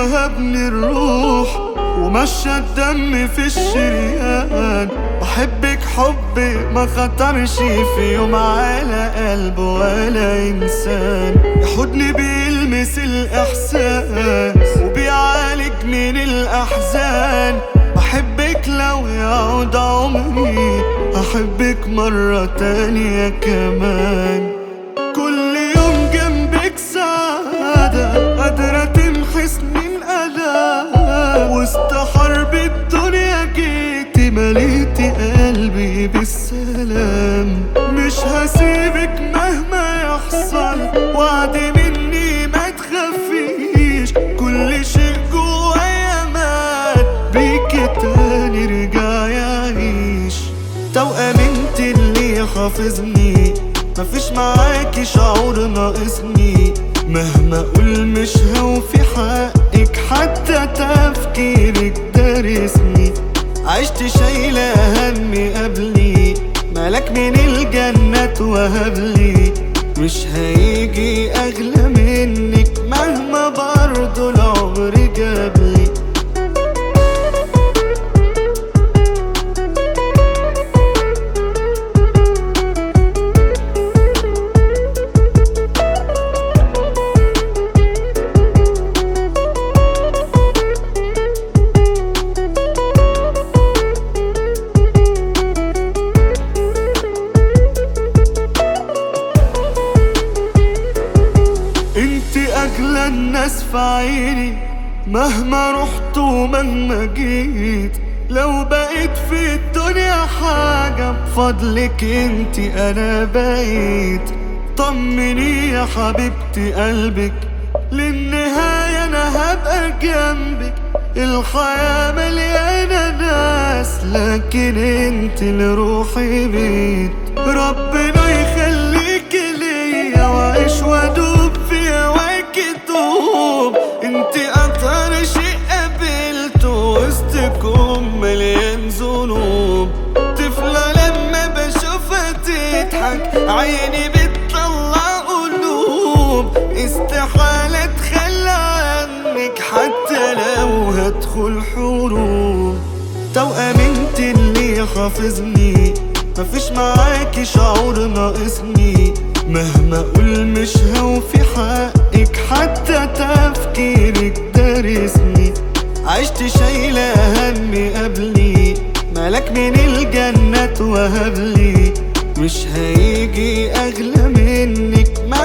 وهبني الروح ومشى الدم في الشريان بحبك حبي ما خطرش في يوم على قلب ولا إنسان حضني بيلمس الإحساس وبيعالج من الأحزان بحبك لو يعود عمري أحبك مرة تانية كمان كل يوم جنبك سعادة قادرة تمحي سنين ألام وسط حرب الدنيا جيتي مليتي قلبي بالسلام مش هسيبك مهما يحصل وعد مني ما تخافيش كل شيء جوايا مات بيكي تاني رجع يعيش توأم انت اللي حافظني مفيش معاكي شعور ناقصني مهما اقول مش هوفي حقك حتى تفكيرك دارسني عشت شايلة همي قبلي ملك من الجنة وهبلي مش هيجي اغلى منك مهما برضو العمر جابلي انت اغلى الناس في عيني مهما رحت ومهما جيت لو بقيت في الدنيا حاجة بفضلك انت انا بقيت طمني يا حبيبتي قلبك للنهاية انا هبقى جنبك الحياة مليانة ناس لكن انت لروحي بيت ربنا يخليك ليا واعيش وادوب في هواك دوب انت اطهر شيء قابلته وسطكم مليان ذنوب طفلة لما بشوفها تضحك عيني بتطلع قلوب استحالة اتخلى عنك حتى لو هدخل حروب توأم انت اللي حافظني مفيش معاكي شعور ناقصني مهما اقول مش هوفي حقك حتى تفكيرك دارسني عشت شايلة همي قبلي ملك من الجنة وهبلي مش هيجي اغلى منك